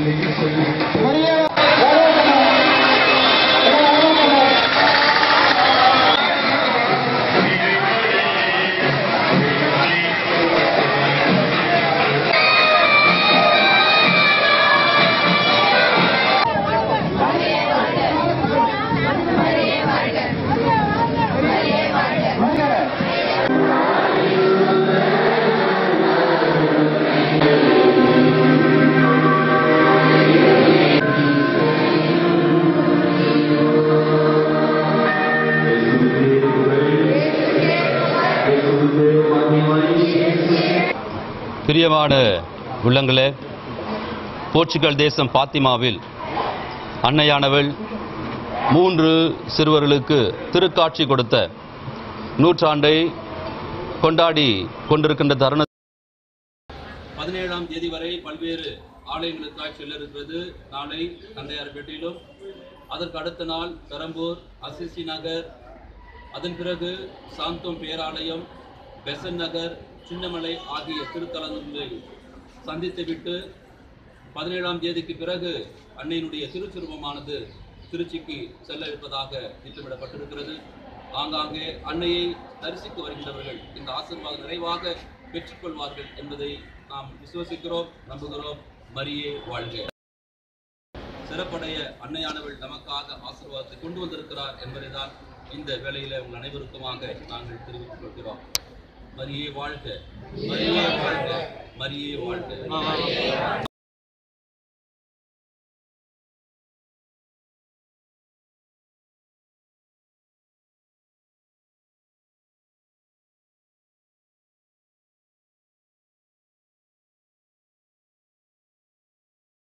பிரியமான உள்ளங்களே போர்ச்சுகல் தேசம் பாத்திமாவில் அன்னையானவள் மூன்று சிறுவர்களுக்கு திருக்காட்சி கொடுத்த நூற்றாண்டை கொண்டாடி கொண்டிருக்கின்ற தருண பதினேழாம் தேதி வரை பல்வேறு ஆலயங்களுக்காக செல்ல இருக்கிறது நாளை தந்தையார்பேட்டையிலும் அதற்கு அடுத்த நாள் பெரம்பூர் அசிசி நகர் அதன் பிறகு சாந்தோம் பேராலயம் பெசன் நகர் சின்னமலை ஆகிய திருத்தலங்களை சந்தித்துவிட்டு பதினேழாம் தேதிக்கு பிறகு அன்னையினுடைய திருச்சுருவமானது திருச்சிக்கு செல்ல இருப்பதாக திட்டமிடப்பட்டிருக்கிறது ஆங்காங்கே அன்னையை தரிசிக்க வருகின்றவர்கள் இந்த ஆசீர்வாதம் நிறைவாக பெற்றுக்கொள்வார்கள் என்பதை நாம் விசுவசிக்கிறோம் நம்புகிறோம் மரியே வாழ்க சிறப்படைய அன்னையானவள் நமக்காக ஆசீர்வாதத்தை கொண்டு வந்திருக்கிறார் என்பதை தான் இந்த வேளையில உங்கள் அனைவருக்குமாக நாங்கள் தெரிவித்துக் கொள்கிறோம் மரியே வாழ்க மரியே வாழ்க மரியே வாழ்க